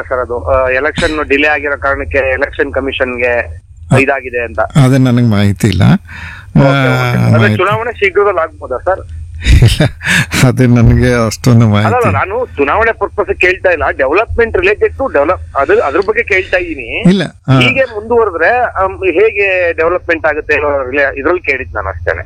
Sir ಅದು election delay ಆಗಿರೋ ಕಾರಣಕ್ಕೆ ಎಲೆಕ್ಷನ್ ಕಮಿಷನ್ಗೆ ಇದಾಗಿದೆ ಅಂತ ಅದೇ ನನಗೆ ಮಾಹಿತಿ ಇಲ್ಲ ಆ, ಅದೇ ಮಾಹಿತಿ- ಚುನಾವಣೆ ಶೀಘ್ರದಲ್ಲಿ ಆಗ್ಬೋದಾ ಸರ್ ಇಲ್ಲ ಅದೇ ನನಗೆ ಅಷ್ಟೊಂದು ಅಲ್ಲ ಮಾಹಿತಿ ನಾನು ಚುನಾವಣೆ ಪರ್ಪಸ್ ಕೇಳ್ತಾ ಇಲ್ಲ ಡೆವಲಪ್ಮೆಂಟ್ ರಿಲೇಟೆಡ್ ಟು ಡೆವಲಪ್ ಅದ್ರ ಅದ್ರ ಬಗ್ಗೆ ಕೇಳ್ತಾ ಇದ್ದೀನಿ ಇಲ್ಲ ಆ, ಹೀಗೆ ಮುಂದುವರೆದ್ರೆ ಆಮ್, ಹೇಗೆ ಡೆವಲಪ್ಮೆಂಟ್ ಆಗುತ್ತೆ ಅನ್ನೋ ಇದ್ರಲ್ಲಿ ಕೇಳಿದ್ ನಾನು ಅಷ್ಟೇನೆ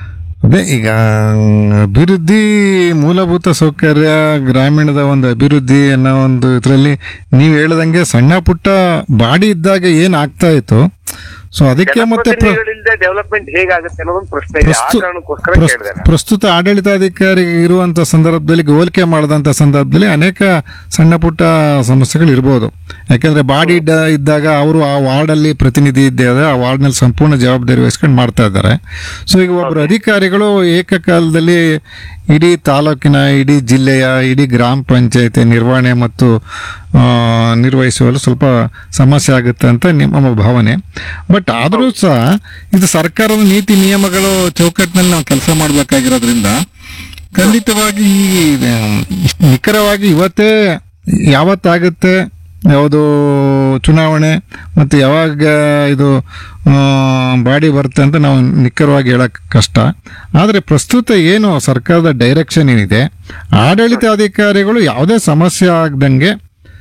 ಅದೇ ಈಗ ಅಭಿವೃದ್ಧಿ ಮೂಲಭೂತ ಸೌಕರ್ಯ ಗ್ರಾಮೀಣದ ಒಂದು ಅಭಿವೃದ್ಧಿ ಅನ್ನೋ ಒಂದು ಇದರಲ್ಲಿ ನೀವು ಹೇಳ್ದಂಗೆ ಸಣ್ಣ ಪುಟ್ಟ ಬಾಡಿ ಇದ್ದಾಗ ಏನ್ ಆಗ್ತಾ ಇತ್ತು ಸೊ ಅದಕ್ಕೆ ಮತ್ತೆ ಪ್ರ- ಜನಪ್ರತಿನಿಧಿಗಳಿಲ್ದೆ ಡೆವಲಪ್ಮೆಂಟ್ ಹೇಗಾಗುತ್ತೆ ಅನ್ನೋದೊಂದು ಪ್ರಶ್ನೆ ಇದೆ ಆ ಪ್ರಸ್ತು- ಕಾರಣಕ್ಕೋಸ್ಕರ ಪ್ರಸ್- ಕೇಳಿದೆ ನಾನು. ಪ್ರಸ್ತುತ ಆಡಳಿತಾಧಿಕಾರಿ ಇರುವಂತ ಸಂದರ್ಭದಲ್ಲಿ ಹೋಲಿಕೆ ಮಾಡದಂತ ಸಂದರ್ಭದಲ್ಲಿ ಅನೇಕ ಸಣ್ಣ ಪುಟ್ಟ ಸಮಸ್ಯೆಗಳು ಇರ್ಬೋದು ಯಾಕಂದ್ರೆ ಬಾಡಿ ಇದ್ದ- ಇದ್ದಾಗ ಅವರು ಆ ವಾರ್ಡ್ ಅಲ್ಲಿ ಪ್ರತಿನಿಧಿ ಇದ್ದಾರೆ ಆ ವಾರ್ಡ್ ನಲ್ಲಿ ಸಂಪೂರ್ಣ ಜವಾಬ್ದಾರಿ ವಹಿಸ್ಕೊಂಡು ಮಾಡ್ತಾ ಇದ್ದಾರೆ ಸೊ ಈಗ ಒಬ್ಬರು ಅಧಿಕಾರಿಗಳು ಏಕಕಾಲದಲ್ಲಿ ಇಡೀ ತಾಲೂಕಿನ ಇಡೀ ಜಿಲ್ಲೆಯ ಇಡೀ ಗ್ರಾಮ ಪಂಚಾಯತಿ ನಿರ್ವಹಣೆ ಮತ್ತು ಆ, ನಿರ್ವಹಿಸುವಲ್ಲಿ ಸ್ವಲ್ಪ ಸಮಸ್ಯೆ ಆಗುತ್ತೆ ಅಂತ ನಿಮ್ಮ ಭಾವನೆ ಬಟ್ ಆದರೂ ಸಹ ಇದು ಸರ್ಕಾರದ ನೀತಿ ನಿಯಮಗಳು ಚೌಕಟ್ಟಿನಲ್ಲಿ ನಾವು ಕೆಲಸ ಮಾಡಬೇಕಾಗಿರೋದ್ರಿಂದ ಖಂಡಿತವಾಗಿ ಈ ಇಷ್ಟ್ ನಿಖರವಾಗಿ ಇವತ್ತೇ ಯಾವತ್ತಾಗುತ್ತೆ ಯಾವುದು ಚುನಾವಣೆ ಮತ್ತು ಯಾವಾಗ ಇದು ಆ, ಬಾಡಿ ಬರುತ್ತೆ ಅಂತ ನಾವು ನಿಖರವಾಗಿ ಹೇಳಕ್ ಕಷ್ಟ ಆದರೆ ಪ್ರಸ್ತುತ ಏನು ಸರ್ಕಾರದ ಡೈರೆಕ್ಷನ್ ಏನಿದೆ ಆಡಳಿತಾಧಿಕಾರಿಗಳು ಯಾವುದೇ ಸಮಸ್ಯೆ ಆಗದಂಗೆ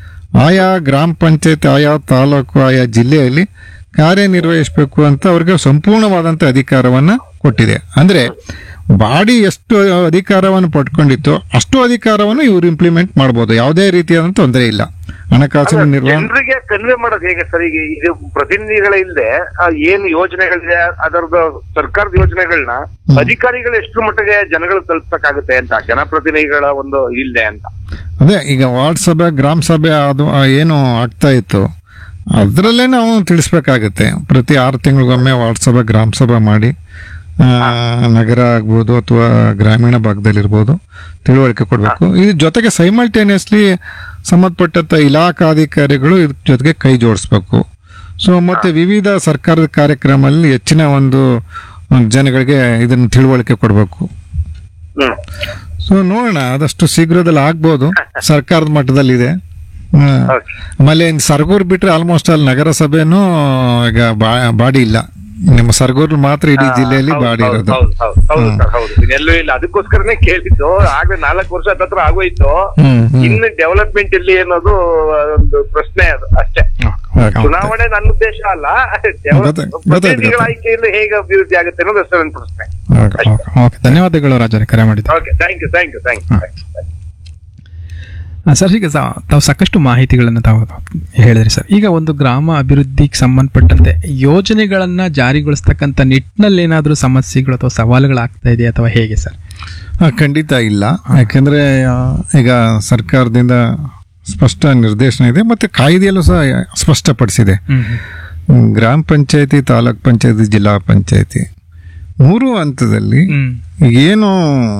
ಆಯಾ ಗ್ರಾಮ ಪಂಚಾಯತ್ ಆಯಾ ತಾಲೂಕು ಆಯಾ ಜಿಲ್ಲೆಯಲ್ಲಿ ಕಾರ್ಯನಿರ್ವಹಿಸಬೇಕು ಅಂತ ಅವ್ರಿಗೆ ಸಂಪೂರ್ಣವಾದಂಥ ಅಧಿಕಾರವನ್ನ ಕೊಟ್ಟಿದೆ ಅಂದ್ರೆ ಬಾಡಿ ಎಷ್ಟು ಅಧಿಕಾರವನ್ನು ಪಡ್ಕೊಂಡಿತ್ತು ಅಷ್ಟು ಅಧಿಕಾರವನ್ನು ಇವರು ಇಂಪ್ಲಿಮೆಂಟ್ ಮಾಡ್ಬೋದು ಯಾವುದೇ ರೀತಿಯಾದಂಥ ತೊಂದರೆ ಇಲ್ಲ ಹಣಕಾಸಿನ ನಿರ್ವಹಣೆ ಜನರಿಗೆ ಕನ್ವೆ ಮಾಡೋದು ಹೇಗೆ ಸರ್ ಈಗ ಇದು ಪ್ರತಿನಿಧಿಗಳ ಇಲ್ದೆ ಆ, ಏನು ಯೋಜನೆಗಳಿದೆ ಅದರದ ಸರ್ಕಾರದ ಯೋಜನೆಗಳನ್ನ ಅಧಿಕಾರಿಗಳು ಎಷ್ಟು ಮಟ್ಟಿಗೆ ಜನಗಳು ತಲುಪಕ್ಕಾಗುತ್ತೆ ಅಂತ ಜನಪ್ರತಿನಿಧಿಗಳ ಒಂದು ಇಲ್ದೆ ಅಂತ ಅದೇ ಈಗ ವಾರ್ಡ್ ಸಭೆ ಗ್ರಾಮ ಸಭೆ ಅದು ಆ, ಏನು ಆಗ್ತಾ ಇತ್ತು ಅದರಲ್ಲೇ ನಾವು ತಿಳಿಸ್ಬೇಕಾಗುತ್ತೆ ಪ್ರತಿ ಆರು ತಿಂಗಳಿಗೊಮ್ಮೆ ವಾರ್ಡ್ ಸಭೆ ಗ್ರಾಮ ಸಭೆ ಮಾಡಿ ಆ, ನಗರ ಆಗ್ಬೋದು ಅಥವಾ ಗ್ರಾಮೀಣ ಭಾಗದಲ್ಲಿರ್ಬೋದು ತಿಳುವಳಿಕೆ ಕೊಡಬೇಕು ಇದ್ರ ಜೊತೆಗೆ ಸೈಮಲ್ಟೇನಿಯಸ್ಲಿ ಸಂಬಂಧಪಟ್ಟಂತ ಇಲಾಖಾಧಿಕಾರಿಗಳು ಇದ್ರ ಜೊತೆಗೆ ಕೈ ಜೋಡಿಸ್ಬೇಕು ಸೊ ಮತ್ತೆ ವಿವಿಧ ಸರ್ಕಾರದ ಕಾರ್ಯಕ್ರಮದಲ್ಲಿ ಹೆಚ್ಚಿನ ಒಂದು ಜನಗಳಿಗೆ ಇದನ್ನು ತಿಳುವಳಿಕೆ ಕೊಡಬೇಕು ಹ್ಮ್ ಸೊ ನೋಡೋಣ ಆದಷ್ಟು ಶೀಘ್ರದಲ್ಲಿ ಆಗ್ಬೋದು ಸರ್ಕಾರದ ಮಟ್ಟದಲ್ಲಿದೆ ಹ್ಮ್. Okay. ಆಮೇಲೆ ಇನ್ ಸರ್ಗೂರ್ ಬಿಟ್ರೆ ಆಲ್ಮೋಸ್ಟ್ ಅಲ್ಲಿ ನಗರಸಭೆನೂ ಈಗ ಬಾ- ಬಾಡಿ ಇಲ್ಲ ನಿಮ್ಮ ಸರ್ಗೂರ್ ಮಾತ್ರ ಇಡೀ ಜಿಲ್ಲೆಯಲ್ಲಿ ಹೌದು, ಬಾಡಿ ಹೌದು, ಇರೋದು ಹೌದು, ಹೌದು, ಹೌದು ಸರ್, ಹೌದು ಇದೆಲ್ಲೂ ಇಲ್ಲ ಅದಕ್ಕೋಸ್ಕರನೇ ಕೇಳಿದ್ದು ಆಗ್ಲೇ ನಾಲ್ಕು ವರ್ಷ ಹತ್ರ ಆಗೋಯ್ತು ಹ್ಮ್ ಹ್ಮ್ ಇನ್ನು ಡೆವಲಪ್ಮೆಂಟ್ ಇಲ್ಲಿ ಅನ್ನೋದು ಒಂದು ಪ್ರಶ್ನೆ ಅದು ಅಷ್ಟೇ Okay. ಚುನಾವಣೆ ನನ್ನ ಉದ್ದೇಶ ಅಲ್ಲ ಗೊತ್ತಾಯ್ತು, ಗೊತ್ತಾಯ್ತು, ಪ್ರತಿನಿಧಿಗಳ ಗೊತ್ತಾಯ್ತು. ಆಯ್ಕೆಯಿಂದ ಹೇಗೆ ಅಭಿವೃದ್ಧಿ ಆಗುತ್ತೆ ಅನ್ನೋದು ಅಷ್ಟೇ ನನ್ನ ಪ್ರಶ್ನೆ ಓಕೆ, ಓಕೆ, ಓಕೆ ಧನ್ಯವಾದಗಳು ರಾಜರೇ ಕರೆ ಮಾಡಿದ್ದು okay thank you thank you thank you ಆ, ಸರ್ ಈಗ ಸಾ- ತಾವು ಸಾಕಷ್ಟು ಮಾಹಿತಿಗಳನ್ನು ತಾವು ಹೇಳಿದ್ರಿ ಸರ್ ಈಗ ಒಂದು ಗ್ರಾಮ ಅಭಿವೃದ್ಧಿಗೆ ಸಂಬಂಧಪಟ್ಟಂತೆ ಯೋಜನೆಗಳನ್ನ ಜಾರಿಗೊಳಿಸ್ತಕ್ಕಂಥ ನಿಟ್ಟಿನಲ್ಲಿ ಏನಾದರೂ ಸಮಸ್ಯೆಗಳು ಅಥವಾ ಸವಾಲುಗಳಾಗ್ತಾ ಇದೆಯಾ ಅಥವಾ ಹೇಗೆ ಸರ್ ಆ, ಖಂಡಿತ ಇಲ್ಲ ಯಾಕೆಂದ್ರೆ ಆ, ಈಗ ಸರ್ಕಾರದಿಂದ ಸ್ಪಷ್ಟ ನಿರ್ದೇಶನ ಇದೆ ಮತ್ತೆ ಕಾಯ್ದೆಯಲ್ಲೂ ಸಹ ಸ್ಪಷ್ಟಪಡಿಸಿದೆ ಹ್ಮ್ ಹ್ಮ್, ಗ್ರಾಮ ಪಂಚಾಯತಿ ತಾಲೂಕ್ ಪಂಚಾಯತಿ ಜಿಲ್ಲಾ ಪಂಚಾಯತಿ ಮೂರು ಹಂತದಲ್ಲಿ ಹ್ಮ್ ಏನು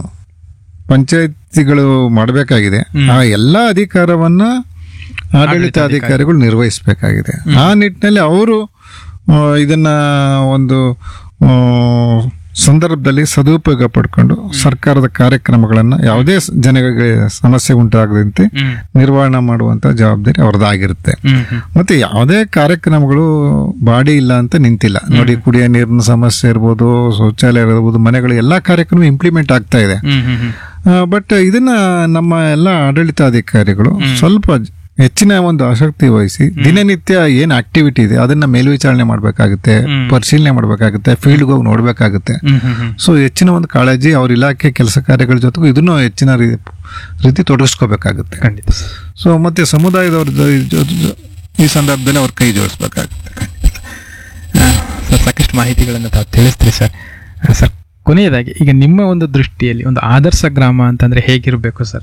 ಪಂಚಾಯತಿಗಳು ಮಾಡಬೇಕಾಗಿದೆ ಆ ಎಲ್ಲ ಅಧಿಕಾರವನ್ನ ಆಡಳಿತಾಧಿಕಾರಿಗಳು ನಿರ್ವಹಿಸಬೇಕಾಗಿದೆ ಆ ನಿಟ್ಟಿನಲ್ಲಿ ಅವರು ಆ, ಇದನ್ನ ಒಂದು ಆ, ಸಂದರ್ಭದಲ್ಲಿ ಸದುಪಯೋಗ ಪಡ್ಕೊಂಡು ಸರ್ಕಾರದ ಕಾರ್ಯಕ್ರಮಗಳನ್ನ ಯಾವುದೇ ಸ- ಜನಗಳಿಗೆ ಸಮಸ್ಯೆ ಉಂಟಾಗದಂತೆ ಹ್ಮ್ ನಿರ್ವಹಣೆ ಮಾಡುವಂತ ಜವಾಬ್ದಾರಿ ಅವ್ರದ್ದಾಗಿರುತ್ತೆ ಹ್ಮ್ ಹ್ಮ್ ಮತ್ತೆ ಯಾವುದೇ ಕಾರ್ಯಕ್ರಮಗಳು ಬಾಡಿ ಇಲ್ಲ ಅಂತ ನಿಂತಿಲ್ಲ ನೋಡಿ ಕುಡಿಯೋ ನೀರಿನ ಸಮಸ್ಯೆ ಇರ್ಬೋದು ಶೌಚಾಲಯ ಇರ್ಬೋದು ಮನೆಗಳು ಎಲ್ಲಾ ಕಾರ್ಯಕ್ರಮ ಇಂಪ್ಲಿಮೆಂಟ್ ಆಗ್ತಾ ಇದೆ ಹ್ಮ್ ಹ್ಮ್ ಹ್ಮ್ ಬಟ್ ಇದನ್ನ ನಮ್ಮ ಎಲ್ಲ ಆಡಳಿತಾಧಿಕಾರಿಗಳು ಸ್ವಲ್ಪ ಜ- ಹೆಚ್ಚಿನ ಒಂದು ಆಸಕ್ತಿ ವಹಿಸಿ ದಿನನಿತ್ಯ ಏನ್ ಆಕ್ಟಿವಿಟಿ ಇದೆ ಅದನ್ನ ಮೇಲ್ವಿಚಾರಣೆ ಮಾಡ್ಬೇಕಾಗುತ್ತೆ ಪರಿಶೀಲನೆ ಮಾಡ್ಬೇಕಾಗುತ್ತೆ ಫೀಲ್ಡ್ಗೆ ಹೋಗಿ ನೋಡ್ಬೇಕಾಗುತ್ತೆ ಹ್ಮ್ ಹ್ಮ್ ಹ್ಮ್ ಸೊ ಹೆಚ್ಚಿನ ಒಂದು ಕಾಳಜಿ ಅವ್ರ ಇಲಾಖೆ ಕೆಲಸ ಕಾರ್ಯಗಳ ಜೊತೆಗೂ ಇದನ್ನು ಹೆಚ್ಚಿನ ರೀ- ರೀತಿ ತೊಡಗಿಸ್ಕೋಬೇಕಾಗುತ್ತೆ ಖಂಡಿತ ಸರ್ ಸೊ ಮತ್ತೆ ಸಮುದಾಯದವ್ರ ಜೊ- ಜೊ- ಜೊ- ಈ ಸಂದರ್ಭದಲ್ಲಿ ಅವ್ರ ಕೈ ಜೋಡಿಸ್ಬೇಕಾಗುತ್ತೆ ಆ, ಸರ್ ಸಾಕಷ್ಟು ಮಾಹಿತಿಗಳನ್ನು ತಾವು ತಿಳಿಸ್ತೀರಿ ಸರ್ ಆ, ಸರ್ ಕೊನೆಯದಾಗಿ ಈಗ ನಿಮ್ಮ ಒಂದು ದೃಷ್ಟಿಯಲ್ಲಿ ಒಂದು ಆದರ್ಶ ಗ್ರಾಮ ಅಂತಂದ್ರೆ ಹೇಗಿರಬೇಕು ಸರ್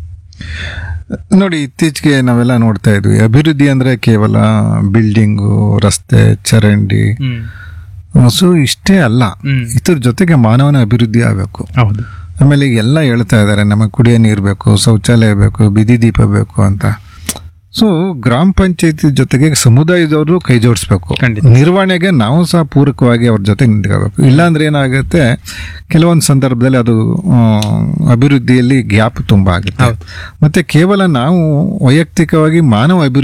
ನೋಡಿ ಇತ್ತೀಚೆಗೆ ನಾವೆಲ್ಲ ನೋಡ್ತಾ ಇದ್ವಿ ಅಭಿವೃದ್ಧಿ ಅಂದ್ರೆ ಕೇವಲ ಬಿಲ್ಡಿಂಗು ರಸ್ತೆ ಚರಂಡಿ ಹ್ಮ್ ಸೊ ಇಷ್ಟೇ ಅಲ್ಲ ಹ್ಮ್ ಇದ್ರ ಜೊತೆಗೆ ಮಾನವನ ಅಭಿವೃದ್ಧಿ ಆಗಬೇಕು ಹೌದು ಆಮೇಲೆ ಈಗ ಎಲ್ಲ ಹೇಳ್ತಾ ಇದ್ದಾರೆ ನಮಗೆ ಕುಡಿಯೋ ನೀರು ಬೇಕು ಶೌಚಾಲಯ ಬೇಕು ಬಿದಿ ದೀಪ ಬೇಕು ಅಂತ ಸೊ ಗ್ರಾಮ ಪಂಚಾಯತಿ ಜೊತೆಗೆ ಸಮುದಾಯದವರು ಕೈ ಜೋಡಿಸ್ಬೇಕು ಖಂಡಿತ. ನಿರ್ವಹಣೆಗೆ ನಾವು ಸಹ ಪೂರಕವಾಗಿ ಅವ್ರ ಜೊತೆ ನಿಂತ್ಕೋಬೇಕು ಇಲ್ಲಾಂದ್ರೆ ಏನಾಗುತ್ತೆ ಕೆಲವೊಂದು ಸಂದರ್ಭದಲ್ಲಿ ಅದು ಆ, ಅಭಿವೃದ್ಧಿಯಲ್ಲಿ ಗ್ಯಾಪ್ ತುಂಬಾ ಆಗುತ್ತೆ ಮತ್ತೆ ಕೇವಲ ನಾವು ವೈಯಕ್ತಿಕವಾಗಿ ಮಾನವ ಅಭಿವೃದ್ಧಿ